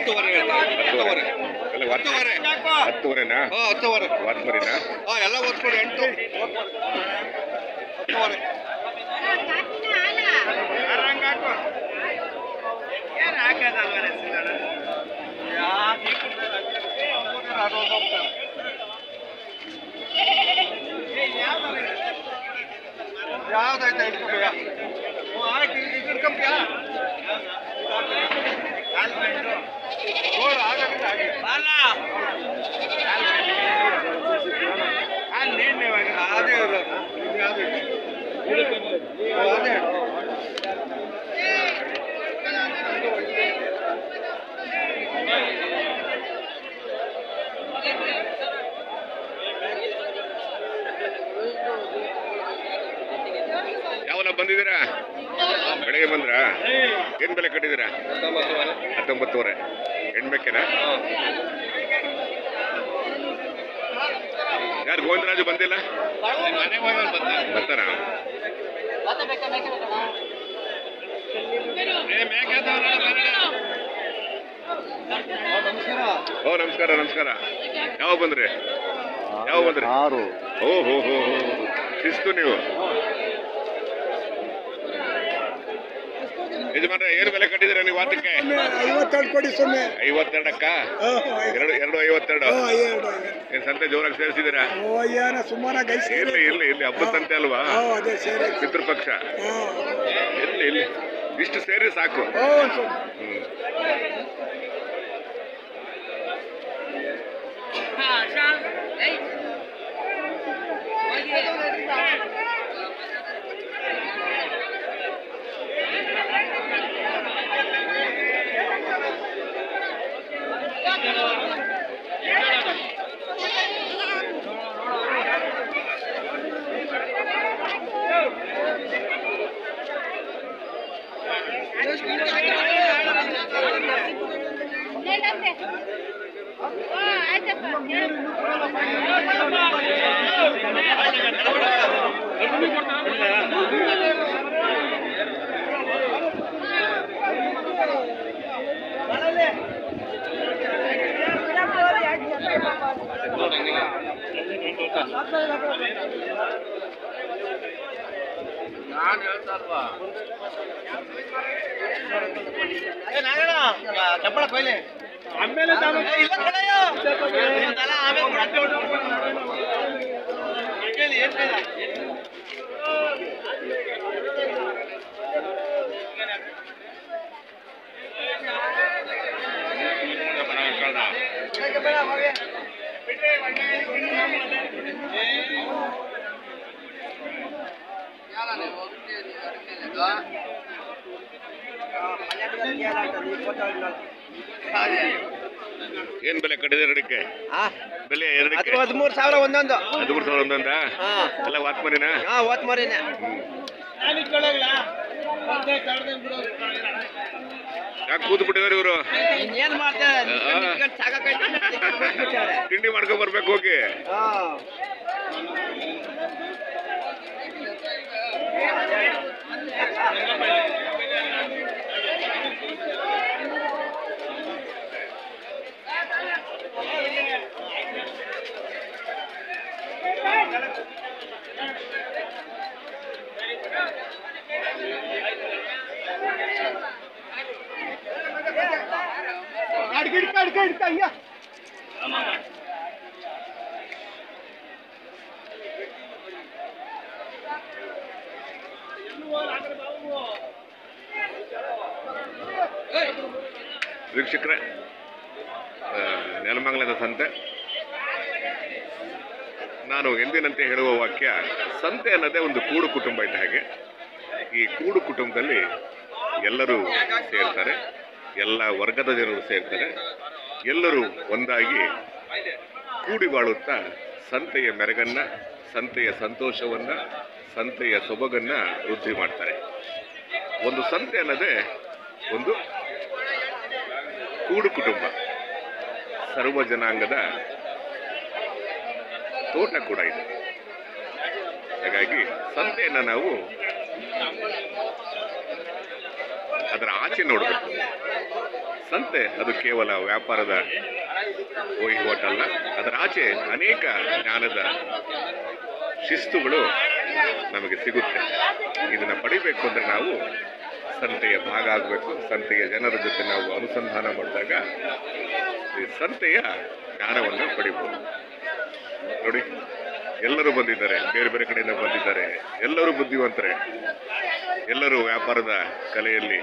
ಹತ್ತುವರೆ ಹೇಳ್ತಾರೆ ಹತ್ತುವರೆ ಎಲ್ಲ ವಾತ್ ಹತ್ತುವರೆ ಹತ್ತುವರೆನಾ ಹಾಂ ಹತ್ತುವರೆ ವಾತ್ ಮರಿನಾ ಹಾಂ ಎಲ್ಲ ಓದ್ಕೊಡಿ ಎಂಟು ಹತ್ತುವರೆ ಯಾವ್ದಾಯ್ತಾ ಇಟ್ಕೊಬೇಕ ಆಯ್ತು ಇಟ್ಕೊಂಬ್ಯಾ ನೋಡು ಆಗಲ್ಲ ಅದೇ ಇರೋದು ಇದು ಯಾವ್ದು ಇದು? ಓ, ಅದೇ ಯಾವನ ಬಂದಿದ್ದೀರಾ ಬೆಳಗ್ಗೆ ಬಂದ್ರಾ ಏನ್ ಬೆಲೆ ಕಟ್ಟಿದ್ದೀರಾ ಹತ್ತೊಂಬತ್ತುವರೆ ಹೆಣ್ಬೇಕೇನಾ ಯಾರು ಗೋವಿಂದರಾಜು ಬಂದಿಲ್ಲ ಬರ್ತಾನ ಓ ನಮಸ್ಕಾರ ನಮಸ್ಕಾರ ಯಾವಾಗ ಬಂದ್ರಿ ಯಾವಾಗ ಬಂದ್ರಿ ಆರು ಓ ಹೋ ಹೋ ಹೋ ಶಿಸ್ತು ನೀವು ಯಜಮಾನ್ರೆ ಏನು ಬೆಲೆ ಕಟ್ಟಿದ್ದೀರಾ ನೀವು ವಾತಕ್ಕೆ ಐವತ್ತೆರಡು ಕೊಡಿ ಸೊನ್ನೆ ಐವತ್ತೆರಡಕ್ಕ ಎರಡು ಎರಡು ಐವತ್ತೆರಡು ಏನ್ ಸಂತೆ ಜೋರಾಗಿ ಸೇರಿಸಿದ್ದೀರಾ ಓ ಏನ ಸುಮಾರಾಗಿ ಗೈಸಿ ಇರ್ಲಿ ಇರ್ಲಿ ಇರ್ಲಿ ಹಬ್ಬದ ಸಂತೆ ಅಲ್ವಾ ಅದೇ ಸೇರಿ ಪಿತೃಪಕ್ಷ ಇರ್ಲಿ ಇರ್ಲಿ ಇಷ್ಟು ಸೇರಿ ಸಾಕು ಓ ಸ್ವಲ್ಪ ಹ್ಮ್ ಚಪ್ಪಳ ಕೊಯ್ಲಿ ಆಮೇಲೆ ಇಲ್ಲ ಕಣಯ್ಯ ನಿಮ್ದೆಲ್ಲ ಆಮೇಲೆ ಕೊಡಕ್ಕೆ ಹೇಳಿ ಏನ್ ಬೇಡ ಏನ್ ಬೆಲೆ ಕಟ್ಟಿದ್ದೀರಾ ಎರಡಕ್ಕೆ ಬೆಲೆ ಎರಡಕ್ಕೆ ಹದಿಮೂರು ಸಾವಿರ ಒಂದೊಂದು ಹದಿಮೂರು ಸಾವಿರ ಒಂದೊಂದ ಹಾ ಎಲ್ಲ ವಾತ್ಮರಿನಾ ಹಾ ಓತ್ ಮರಿನೇ ಯಾಕೆ ಕೂತು ಬಿಟ್ಟಿದ್ದಾರೆ ಇವರು ಏನ್ ಮಾಡ್ತಾರೆ ಆ. ಸಾಕಾಗೈತೆ ತಿಂಡಿ ಮಾಡ್ಕೊಂಡ್ ಬರ್ಬೇಕು ಹೋಗಿ ಹಾ ಅಡ್ಗೆ ಇಡ್ಕ ಅಡ್ಗೆ ಇಡ್ಕ ಅಯ್ಯ ವೀಕ್ಷಕರೇ ಆ, ನೆಲಮಂಗಲದ ಸಂತೆ ನಾನು ಎಂದಿನಂತೆ ಹೇಳುವ ವಾಕ್ಯ ಸಂತೆ ಅನ್ನೋದೇ ಒಂದು ಕೂಡು ಕುಟುಂಬ ಇದ್ದ ಹಾಗೆ ಈ ಕೂಡು ಕುಟುಂಬದಲ್ಲಿ ಎಲ್ಲರೂ ಸೇರ್ತಾರೆ ಎಲ್ಲ ವರ್ಗದ ಜನರು ಸೇರ್ತಾರೆ ಎಲ್ಲರೂ ಒಂದಾಗಿ ಕೂಡಿ ಬಾಳುತ್ತಾ ಸಂತೆಯ ಮೆರಗನ್ನ ಸಂತೆಯ ಸಂತೋಷವನ್ನ ಸಂತೆಯ ಸೊಬಗನ್ನ ವೃದ್ಧಿ ಮಾಡ್ತಾರೆ ಒಂದು ಸಂತೆ ಅನ್ನೋದೇ ಒಂದು ಕೂಡು ಕುಟುಂಬ ಸರ್ವ ಜನಾಂಗದ ತೋಟ ಕೂಡ ಇದೆ ಹಾಗಾಗಿ ಸಂತೆಯನ್ನ ನಾವು ಅದರ ಆಚೆ ನೋಡಬೇಕು ಸಂತೆ ಅದು ಕೇವಲ ವ್ಯಾಪಾರದ ವಹಿವಾಟಲ್ಲ ಅದರ ಆಚೆ ಅನೇಕ ಜ್ಞಾನದ ಶಿಸ್ತುಗಳು ನಮಗೆ ಸಿಗುತ್ತೆ ಇದನ್ನು ಪಡಿಬೇಕು ಅಂದರೆ ನಾವು ಸಂತೆಯ ಭಾಗ ಆಗಬೇಕು ಸಂತೆಯ ಜನರ ಜೊತೆ ನಾವು ಅನುಸಂಧಾನ ಮಾಡಿದಾಗ ಈ ಸಂತೆಯ ಜ್ಞಾನವನ್ನು ಪಡಿಬೋದು ನೋಡಿ ಎಲ್ಲರೂ ಬಂದಿದ್ದಾರೆ ಬೇರೆ ಬೇರೆ ಕಡೆಯಿಂದ ಬಂದಿದ್ದಾರೆ ಎಲ್ಲರೂ ಬುದ್ಧಿವಂತರೇ ಎಲ್ಲರೂ ವ್ಯಾಪಾರದ ಕಲೆಯಲ್ಲಿ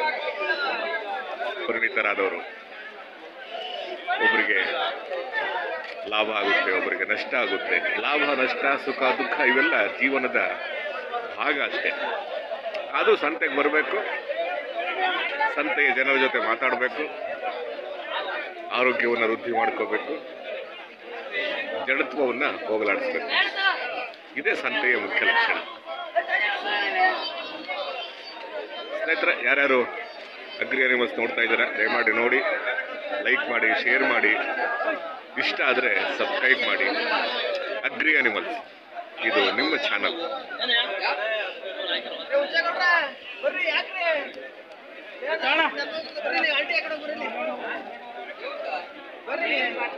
ಪರಿಣಿತರಾದವರು ಒಬ್ಬರಿಗೆ ಲಾಭ ಆಗುತ್ತೆ ಒಬ್ಬರಿಗೆ ನಷ್ಟ ಆಗುತ್ತೆ ಲಾಭ ನಷ್ಟ ಸುಖ ದುಃಖ ಇವೆಲ್ಲ ಜೀವನದ ಭಾಗ ಅಷ್ಟೇ ಅದು ಸಂತೆಗೆ ಬರಬೇಕು ಸಂತೆಯ ಜನರ ಜೊತೆ ಮಾತಾಡಬೇಕು ಆರೋಗ್ಯವನ್ನು ವೃದ್ಧಿ ಮಾಡ್ಕೋಬೇಕು ಜಡತ್ವವನ್ನು ಹೋಗಲಾಡಿಸ್ಬೇಕು ಇದೇ ಸಂತೆಯ ಮುಖ್ಯ ಲಕ್ಷಣ ಸ್ನೇಹಿತರೆ ಯಾರ್ಯಾರು ಅಗ್ರಿ ಅನಿಮಲ್ಸ್ ನೋಡ್ತಾ ಇದ್ದೀರಾ ದಯಮಾಡಿ ನೋಡಿ ಲೈಕ್ ಮಾಡಿ ಶೇರ್ ಮಾಡಿ ಇಷ್ಟ ಆದರೆ ಸಬ್ಸ್ಕ್ರೈಬ್ ಮಾಡಿ ಅಗ್ರಿ ಅನಿಮಲ್ಸ್ ಇದು ನಿಮ್ಮ ಚಾನಲ್ ಬರ್ರಿ ಯಾಕ್ರಿ ಬರ್ರಿ ನೀವು ಆಂಟಿ ಆ ಕಡೆ ಬರ್ರಿ ಬರ್ರಿ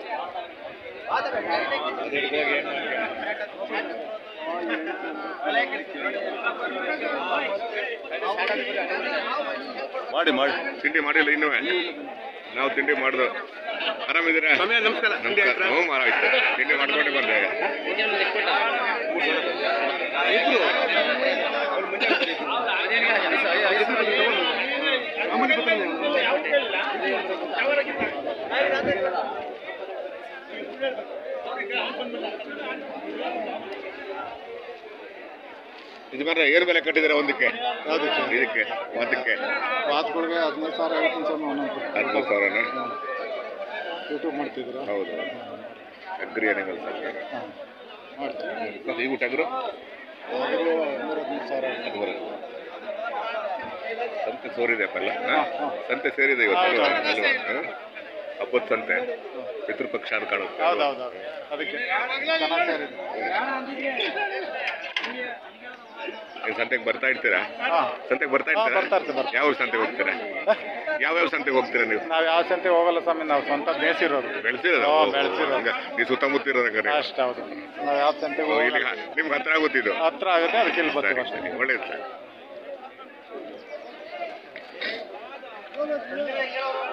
ಮಾಡಿ ಮಾಡಿ ತಿಂಡಿ ಮಾಡಿಲ್ಲ ಇನ್ನೂ ನಾವು ತಿಂಡಿ ಮಾಡ್ದು ಆರಾಮಿದ್ದೀರಾ ನಮಸ್ಕಾರ ನಮಸ್ಕಾರ ಹ್ಞೂ ಆರಾಯ್ತು ತಿಂಡಿ ಮಾಡ್ಕೊಂಡೆ ಬಂದೆ ಇದು ಮಾತ್ರ ಏನು ಬೆಲೆ ಕಟ್ಟಿದ್ದೀರಾ ಒಂದಕ್ಕೆ ಇದಕ್ಕೆ ಒಂದಕ್ಕೆ ವಾತ್ಗಳಿಗೆ ಹದಿನೈದು ಸಾವಿರ ಹೇಳ್ತೀನಿ ಸ್ವಾಮಿ ಒಂದೊಂದು ಹದಿಮೂರು ಸಾವಿರನ ಯೂಟ್ಯೂಬ್ ಮಾಡ್ತಿದ್ದೀರಾ ಹೌದು ಅಗ್ರಿ ಅನಿಮಲ್ಸ್ ಅಂತ ಹಾಂ ಮಾಡ್ತೀನಿ ಮತ್ತೆ ಈ ಊಟಗ್ರು ಆದರೂ ಹದಿಮೂರು ಹದಿನೈದು ಸಾವಿರ ಅದು ಬರುತ್ತೆ ಸಂತೆ ಸೋರಿದೆಪ್ಪಲ್ಲ ಹಾ, ಹಾ. ಸಂತೆ ಸೇರಿದೆ ಇವತ್ತು ಅಲ್ವಾ? ಹೌದು, ಅಲ್ವಾ? ಹಾ? ಹಬ್ಬದ ಸಂತೆ ಪಿತೃಪಕ್ಷ ಅಂತ ಕಾಣುತ್ತೆ ಹೌದು ಹೌದು ಹೌದು ಅದಕ್ಕೆ ಚೆನ್ನಾಗಿ ಸೇರಿದೆ ನೀವು ಸಂತೆಗೆ ಬರ್ತಾ ಇರ್ತೀರಾ ಹಾಂ ಸಂತೆಗೆ ಬರ್ತಾ ಹಾ, ಇರ್ತೀರಾ ಬರ್ತಾ ಇರ್ತೀವಿ, ಬರ್ತಾ ಯಾವ ಸಂತೆಗೆ ಹೋಗ್ತೀರಾ ಯಾವ್ಯಾವ ಸಂತೆಗೆ ಹೋಗ್ತೀರಾ ನೀವು ನಾವು ಯಾವ ಸಂತೆ ಹೋಗಲ್ಲ ಸ್ವಾಮಿ ನಾವು ಸ್ವಂತ ಬೇಸಿರೋರು ಬೆಳೆಸಿರೋದು ಹಾ, ಬೆಳ್ಸಿರೋದು. ನೀವು ಸುತ್ತಮುತ್ತ ಇರೋದಂಗಾರೆ ಅಷ್ಟು ಹೌದು ನಾವು ಯಾವ ಸಂತೆಗೆ ಓ, ಇಲ್ಲಿ ಹೋಗಲ್ಲ ನಿಮ್ಗೆ ಹತ್ರ ಆಗುತ್ತಿದ್ದು ಹತ್ರ ಆಗುತ್ತೆ ಅದಕ್ಕೆ ಇಲ್ಲಿ ಸರಿ ಬರ್ತೀವಿ ಅಷ್ಟೇ ಸರಿ ಒಳ್ಳೇದು ಸರ್